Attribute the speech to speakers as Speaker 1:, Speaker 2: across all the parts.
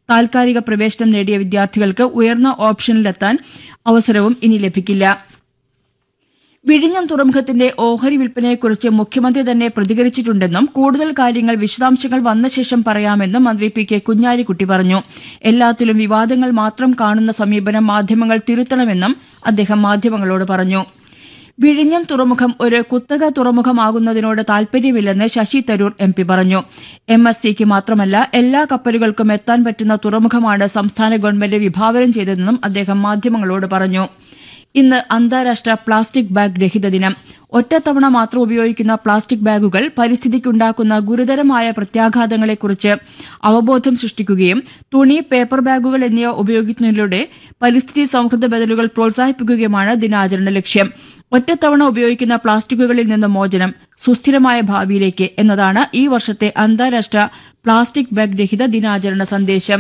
Speaker 1: താൽക്കാലിക പ്രവേശനം നേടിയ വിദ്യാർത്ഥികൾക്ക് ഉയർന്ന ഓപ്ഷനിലെത്താൻ അവസരവും ഇനി ലഭിക്കില്ല വിഴിഞ്ഞം തുറമുഖത്തിന്റെ ഓഹരി വിൽപ്പനയെക്കുറിച്ച് മുഖ്യമന്ത്രി തന്നെ പ്രതികരിച്ചിട്ടുണ്ടെന്നും കൂടുതൽ കാര്യങ്ങൾ വിശദാംശങ്ങൾ വന്ന ശേഷം പറയാമെന്നും മന്ത്രി പി കെ കുഞ്ഞാലിക്കുട്ടി പറഞ്ഞു എല്ലാത്തിലും വിവാദങ്ങൾ മാത്രം കാണുന്ന സമീപനം മാധ്യമങ്ങൾ തിരുത്തണമെന്നും അദ്ദേഹം മാധ്യമങ്ങളോട് പറഞ്ഞു വിഴിഞ്ഞം തുറമുഖം ഒരു കുത്തക തുറമുഖമാകുന്നതിനോട് താൽപര്യമില്ലെന്ന് ശശി തരൂർ എം പി പറഞ്ഞു എം എസ് സിക്ക് മാത്രമല്ല എല്ലാ കപ്പലുകൾക്കും എത്താൻ പറ്റുന്ന തുറമുഖമാണ് സംസ്ഥാന ഗവൺമെന്റ് വിഭാവനം ചെയ്തതെന്നും അദ്ദേഹം മാധ്യമങ്ങളോട് പറഞ്ഞു ഇന്ന് അന്താരാഷ്ട്ര പ്ലാസ്റ്റിക് ബാഗ് രഹിത ദിനം ഒറ്റത്തവണ മാത്രം ഉപയോഗിക്കുന്ന പ്ലാസ്റ്റിക് ബാഗുകൾ പരിസ്ഥിതിക്കുണ്ടാക്കുന്ന ഗുരുതരമായ പ്രത്യാഘാതങ്ങളെക്കുറിച്ച് അവബോധം സൃഷ്ടിക്കുകയും തുണി പേപ്പർ ബാഗുകൾ എന്നിവ ഉപയോഗിക്കുന്നതിലൂടെ പരിസ്ഥിതി സൗഹൃദ ബദലുകൾ പ്രോത്സാഹിപ്പിക്കുകയുമാണ് ദിനാചരണ ലക്ഷ്യം ഒറ്റത്തവണ ഉപയോഗിക്കുന്ന പ്ലാസ്റ്റിക്കുകളിൽ നിന്ന് മോചനം സുസ്ഥിരമായ ഭാവിയിലേക്ക് എന്നതാണ് ഈ വർഷത്തെ അന്താരാഷ്ട്ര പ്ലാസ്റ്റിക് ബാഗ് രഹിത ദിനാചരണ സന്ദേശം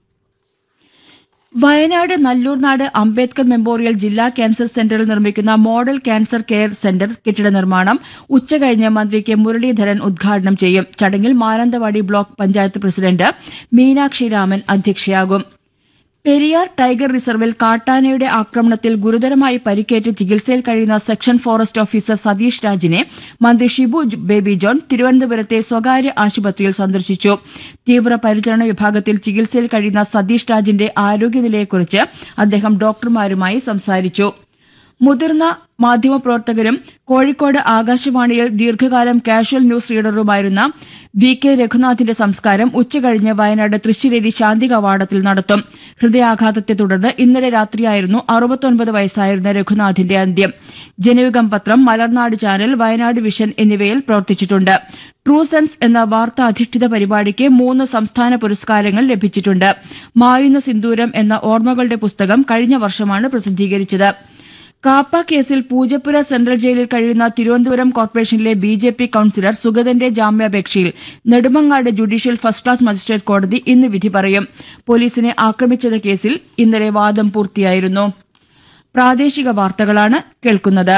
Speaker 1: വയനാട് നല്ലൂർനാട് അംബേദ്കർ മെമ്മോറിയൽ ജില്ലാ ക്യാൻസർ സെന്ററിൽ നിർമ്മിക്കുന്ന മോഡൽ ക്യാൻസർ കെയർ സെന്റർ കെട്ടിട നിർമ്മാണം ഉച്ചകഴിഞ്ഞ് മന്ത്രി കെ മുരളീധരൻ ഉദ്ഘാടനം ചെയ്യും ചടങ്ങിൽ മാനന്തവാടി ബ്ലോക്ക് പഞ്ചായത്ത് പ്രസിഡന്റ് മീനാക്ഷി രാമൻ അധ്യക്ഷയാകും പെരിയാർ ടൈഗർ റിസർവിൽ കാട്ടാനയുടെ ആക്രമണത്തിൽ ഗുരുതരമായി പരിക്കേറ്റ് ചികിത്സയിൽ കഴിയുന്ന സെക്ഷൻ ഫോറസ്റ്റ് ഓഫീസർ സതീഷ് രാജിനെ മന്ത്രി ഷിബു ജ് ബേബി ജോൺ തിരുവനന്തപുരത്തെ സ്വകാര്യ ആശുപത്രിയിൽ സന്ദർശിച്ചു തീവ്രപരിചരണ വിഭാഗത്തിൽ ചികിത്സയിൽ കഴിയുന്ന സതീഷ് രാജിന്റെ ആരോഗ്യനിലയെക്കുറിച്ച് അദ്ദേഹം ഡോക്ടർമാരുമായി സംസാരിച്ചു മുതിർന്ന മാധ്യമപ്രവർത്തകരും കോഴിക്കോട് ആകാശവാണിയിൽ ദീർഘകാലം കാഷ്വൽ ന്യൂസ് റീഡറുമായിരുന്ന വി കെ രഘുനാഥിന്റെ സംസ്കാരം ഉച്ചകഴിഞ്ഞ് വയനാട് തൃശ്ശിലേരി ശാന്തി കവാടത്തിൽ നടത്തും ഹൃദയാഘാതത്തെ തുടർന്ന് ഇന്നലെ രാത്രിയായിരുന്നു അറുപത്തൊൻപത് വയസ്സായിരുന്ന രഘുനാഥിന്റെ അന്ത്യം ജനയുഗം പത്രം മലർനാട് ചാനൽ വയനാട് വിഷൻ എന്നിവയിൽ പ്രവർത്തിച്ചിട്ടുണ്ട് ട്രൂ സെൻസ് എന്ന വാർത്താ അധിഷ്ഠിത പരിപാടിക്ക് മൂന്ന് സംസ്ഥാന പുരസ്കാരങ്ങൾ ലഭിച്ചിട്ടുണ്ട് മായുന്ന സിന്ദൂരം എന്ന ഓർമ്മകളുടെ പുസ്തകം കഴിഞ്ഞ വർഷമാണ് പ്രസിദ്ധീകരിച്ചത് കാപ്പ കേസിൽ പൂജപ്പുര സെൻട്രൽ ജയിലിൽ കഴിയുന്ന തിരുവനന്തപുരം കോർപ്പറേഷനിലെ ബി ജെ പി കൌൺസിലർ സുഗതന്റെ ജാമ്യാപേക്ഷയിൽ Nedumangad judicial first class magistrate കോടതി ഇന്ന് വിധി പറയും പോലീസിനെ ആക്രമിച്ചത് കേസിൽ ഇന്നലെ വാദം പൂർത്തിയായിരുന്നു പ്രാദേശിക വാർത്തകളാണ് കേൾക്കുന്നത്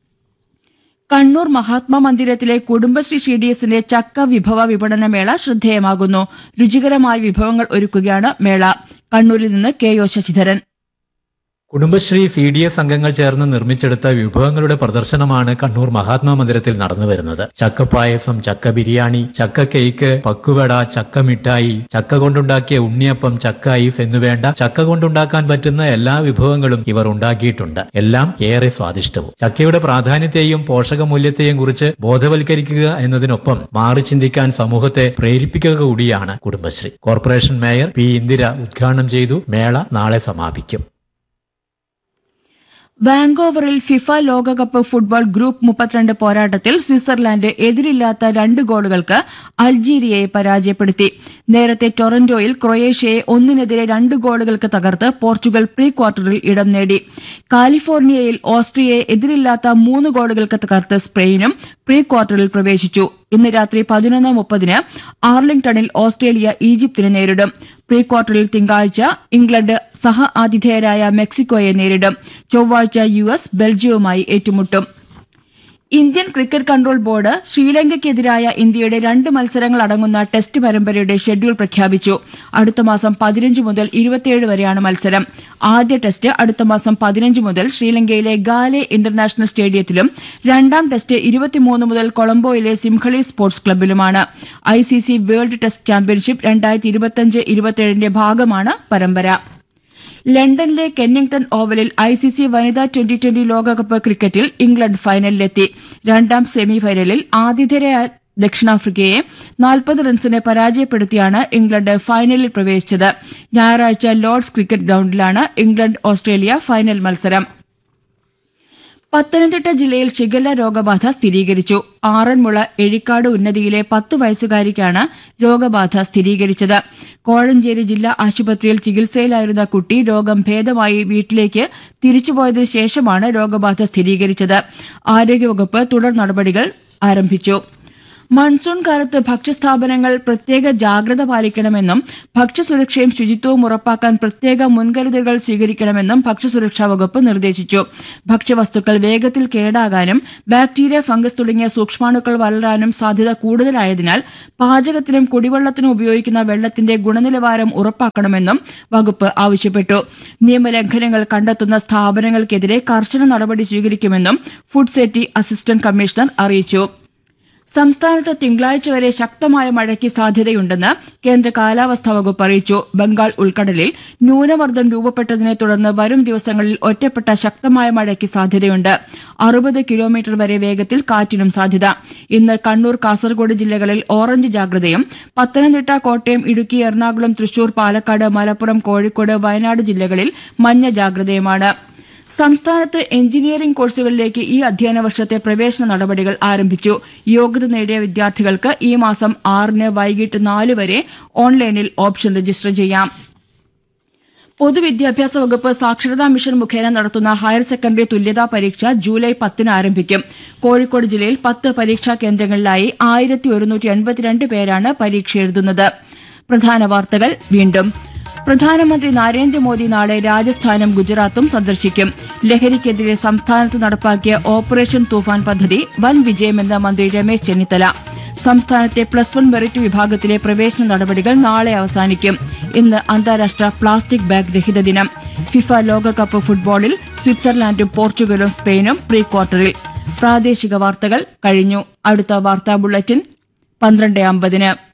Speaker 1: കണ്ണൂർ മഹാത്മാ മന്ദിരത്തിലെ കുടുംബശ്രീ സി ഡി എസിന്റെ ചക്ക വിഭവ വിപണന മേള ശ്രദ്ധേയമാകുന്നു രുചികരമായ വിഭവങ്ങൾ ഒരുക്കുകയാണ് മേള കണ്ണൂരിൽ നിന്ന് K O Sasidharan
Speaker 2: Kudumbashree C D S അംഗങ്ങൾ ചേർന്ന് നിർമ്മിച്ചെടുത്ത വിഭവങ്ങളുടെ പ്രദർശനമാണ് കണ്ണൂർ മഹാത്മാ മന്ദിരത്തിൽ നടന്നു വരുന്നത് ചക്കപ്പായസം ചക്ക ബിരിയാണി ചക്ക കേക്ക് പക്കുവട ചക്ക മിഠായി ചക്ക കൊണ്ടുണ്ടാക്കിയ ഉണ്ണിയപ്പം ചക്ക ഐസ് എന്നുവേണ്ട ചക്ക കൊണ്ടുണ്ടാക്കാൻ പറ്റുന്ന എല്ലാ വിഭവങ്ങളും ഇവർ ഉണ്ടാക്കിയിട്ടുണ്ട് എല്ലാം ഏറെ സ്വാദിഷ്ടവും ചക്കയുടെ പ്രാധാന്യത്തെയും പോഷകമൂല്യത്തെയും കുറിച്ച് ബോധവൽക്കരിക്കുക എന്നതിനൊപ്പം മാറി ചിന്തിക്കാൻ സമൂഹത്തെ പ്രേരിപ്പിക്കുക കൂടിയാണ് Kudumbashree corporation mayor P Indira ഉദ്ഘാടനം ചെയ്തു മേള നാളെ സമാപിക്കും
Speaker 1: വാങ്കോവറിൽ ഫിഫ ലോകകപ്പ് ഫുട്ബോൾ ഗ്രൂപ്പ് മുപ്പത്തിരണ്ട് പോരാട്ടത്തിൽ സ്വിറ്റ്സർലാൻഡ് എതിരില്ലാത്ത രണ്ട് ഗോളുകൾക്ക് അൾജീരിയയെ പരാജയപ്പെടുത്തി നേരത്തെ ടൊറന്റോയിൽ ക്രൊയേഷ്യയെ ഒന്നിനെതിരെ രണ്ട് ഗോളുകൾക്ക് തകർത്ത് പോർച്ചുഗൽ പ്രീ ക്വാർട്ടറിൽ ഇടം നേടി കാലിഫോർണിയയിൽ ഓസ്ട്രിയയെ എതിരില്ലാത്ത മൂന്ന് ഗോളുകൾക്ക് തകർത്ത് സ്പെയിനും പ്രീ ക്വാർട്ടറിൽ പ്രവേശിച്ചു ഇന്ന് രാത്രി പതിനൊന്ന് മുപ്പതിന് ആർലിംഗ്ടണിൽ ഓസ്ട്രേലിയ ഈജിപ്തിനെ നേരിടും പ്രീ ക്വാർട്ടറിൽ തിങ്കളാഴ്ച ഇംഗ്ലണ്ട് സഹ ആതിഥേയരായ മെക്സിക്കോയെ നേരിടും ചൊവ്വാഴ്ച യു എസ് ബെൽജിയവുമായി ഏറ്റുമുട്ടും ഇന്ത്യൻ ക്രിക്കറ്റ് കൺട്രോൾ ബോർഡ് ശ്രീലങ്കയ്ക്കെതിരായ ഇന്ത്യയുടെ രണ്ട് മത്സരങ്ങൾ അടങ്ങുന്ന ടെസ്റ്റ് പരമ്പരയുടെ ഷെഡ്യൂൾ പ്രഖ്യാപിച്ചു അടുത്ത മാസം പതിനഞ്ച് മുതൽ ഇരുപത്തിയേഴ് വരെയാണ് മത്സരം ആദ്യ ടെസ്റ്റ് അടുത്ത മാസം പതിനഞ്ച് മുതൽ ശ്രീലങ്കയിലെ ഗാലെ ഇന്റർനാഷണൽ സ്റ്റേഡിയത്തിലും രണ്ടാം ടെസ്റ്റ് ഇരുപത്തിമൂന്ന് മുതൽ കൊളംബോയിലെ സിംഹളി സ്പോർട്സ് ക്ലബിലുമാണ് I C C world test championship രണ്ടായിരത്തി ഇരുപത്തിയഞ്ച് ഇരുപത്തിയേഴിന്റെ ഭാഗമാണ് പരമ്പര ലണ്ടനിലെ കെന്നിംഗ്ടൺ ഓവലിൽ ഐ സി സി വനിതാ ട്വന്റി ട്വന്റി ലോകകപ്പ് ക്രിക്കറ്റിൽ ഇംഗ്ലണ്ട് ഫൈനലിലെത്തി രണ്ടാം സെമിഫൈനലിൽ ആതിഥേയരായ ദക്ഷിണാഫ്രിക്കയെ നാൽപ്പത് റൺസിന് പരാജയപ്പെടുത്തിയാണ് ഇംഗ്ലണ്ട് ഫൈനലിൽ പ്രവേശിച്ചത് ഞായറാഴ്ച ലോർഡ്സ് ക്രിക്കറ്റ് ഗ്രൌണ്ടിലാണ് ഇംഗ്ലണ്ട് ഓസ്ട്രേലിയ ഫൈനൽ മത്സരം പത്തനംതിട്ട ജില്ലയിൽ ഷിഗല്ല രോഗബാധ സ്ഥിരീകരിച്ചു ആറന്മുള എഴിക്കാട് ഉന്നതിയിലെ പത്തു വയസ്സുകാരിക്കാണ് രോഗബാധ സ്ഥിരീകരിച്ചത് കോഴഞ്ചേരി ജില്ലാ ആശുപത്രിയിൽ ചികിത്സയിലായിരുന്ന കുട്ടി രോഗം ഭേദമായി വീട്ടിലേക്ക് തിരിച്ചുപോയതിനു ശേഷമാണ് രോഗബാധ സ്ഥിരീകരിച്ചത് ആരോഗ്യവകുപ്പ് തുടർ നടപടികൾ ആരംഭിച്ചു മൺസൂൺ കാലത്ത് ഭക്ഷ്യസ്ഥാപനങ്ങൾ പ്രത്യേക ജാഗ്രത പാലിക്കണമെന്നും ഭക്ഷ്യസുരക്ഷയും ശുചിത്വവും ഉറപ്പാക്കാൻ പ്രത്യേക മുൻകരുതലുകൾ സ്വീകരിക്കണമെന്നും ഭക്ഷ്യസുരക്ഷാ വകുപ്പ് നിർദ്ദേശിച്ചു ഭക്ഷ്യവസ്തുക്കൾ വേഗത്തിൽ കേടാകാനും ബാക്ടീരിയ ഫംഗസ് തുടങ്ങിയ സൂക്ഷ്മാണുക്കൾ വളരാനും സാധ്യത കൂടുതലായതിനാൽ പാചകത്തിനും കുടിവെള്ളത്തിനും ഉപയോഗിക്കുന്ന വെള്ളത്തിന്റെ ഗുണനിലവാരം ഉറപ്പാക്കണമെന്നും വകുപ്പ് ആവശ്യപ്പെട്ടു നിയമലംഘനങ്ങൾ കണ്ടെത്തുന്ന സ്ഥാപനങ്ങൾക്കെതിരെ കർശന നടപടി സ്വീകരിക്കുമെന്നും ഫുഡ് സേഫ്റ്റി അസിസ്റ്റന്റ് കമ്മീഷണർ അറിയിച്ചു സംസ്ഥാനത്ത് തിങ്കളാഴ്ച വരെ ശക്തമായ മഴയ്ക്ക് സാധ്യതയുണ്ടെന്ന് കേന്ദ്ര കാലാവസ്ഥാ വകുപ്പ് അറിയിച്ചു ബംഗാൾ ഉൾക്കടലിൽ ന്യൂനമർദ്ദം രൂപപ്പെട്ടതിനെ തുടർന്ന് വരും ദിവസങ്ങളിൽ ഒറ്റപ്പെട്ട ശക്തമായ മഴയ്ക്ക് സാധ്യതയുണ്ട് അറുപത് കിലോമീറ്റർ വരെ വേഗത്തിൽ കാറ്റിനും സാധ്യത ഇന്ന് കണ്ണൂർ കാസർഗോഡ് ജില്ലകളിൽ ഓറഞ്ച് ജാഗ്രതയും പത്തനംതിട്ട കോട്ടയം ഇടുക്കി എറണാകുളം തൃശൂർ പാലക്കാട് മലപ്പുറം കോഴിക്കോട് വയനാട് ജില്ലകളിൽ മഞ്ഞ ജാഗ്രതയുമാണ് സംസ്ഥാനത്ത് എഞ്ചിനീയറിംഗ് കോഴ്സുകളിലേക്ക് ഈ അധ്യയന വർഷത്തെ പ്രവേശന നടപടികൾ ആരംഭിച്ചു യോഗ്യത നേടിയ വിദ്യാർത്ഥികൾക്ക് ഈ മാസം ആറിന് വൈകിട്ട് നാല് വരെ ഓൺലൈനിൽ ഓപ്ഷൻ രജിസ്റ്റർ ചെയ്യാം പൊതുവിദ്യാഭ്യാസ വകുപ്പ് സാക്ഷരതാ മിഷൻ മുഖേന നടത്തുന്ന ഹയർ സെക്കൻഡറി തുല്യതാ പരീക്ഷ ജൂലൈ പത്തിന് ആരംഭിക്കും കോഴിക്കോട് ജില്ലയിൽ പത്ത് പരീക്ഷാ കേന്ദ്രങ്ങളിലായി ആയിരത്തി ഒരുന്നൂറ്റി എൺപത്തിരണ്ട് പേരാണ് പരീക്ഷ എഴുതുന്നത് പ്രധാന വാർത്തകൾ വീണ്ടും പ്രധാനമന്ത്രി നരേന്ദ്രമോദി നാളെ രാജസ്ഥാനും ഗുജറാത്തും സന്ദർശിക്കും ലഹരിക്കെതിരെ സംസ്ഥാനത്ത് നടപ്പാക്കിയ ഓപ്പറേഷൻ തൂഫാൻ പദ്ധതി വൻ വിജയമെന്ന് മന്ത്രി രമേശ് ചെന്നിത്തല സംസ്ഥാനത്തെ പ്ലസ് വൺ മെറിറ്റ് വിഭാഗത്തിലെ പ്രവേശന നടപടികൾ നാളെ അവസാനിക്കും ഇന്ന് അന്താരാഷ്ട്ര പ്ലാസ്റ്റിക് ബാഗ് രഹിത ദിനം ഫിഫ ലോകകപ്പ് ഫുട്ബോളിൽ സ്വിറ്റ്സർലാൻഡും പോർച്ചുഗലും സ്പെയിനും പ്രീ ക്വാർട്ടറിൽ പ്രാദേശിക വാർത്തകൾ കഴിഞ്ഞു അടുത്ത വാർത്താ ബുള്ളറ്റിൻ പന്ത്രണ്ട് അമ്പതിന്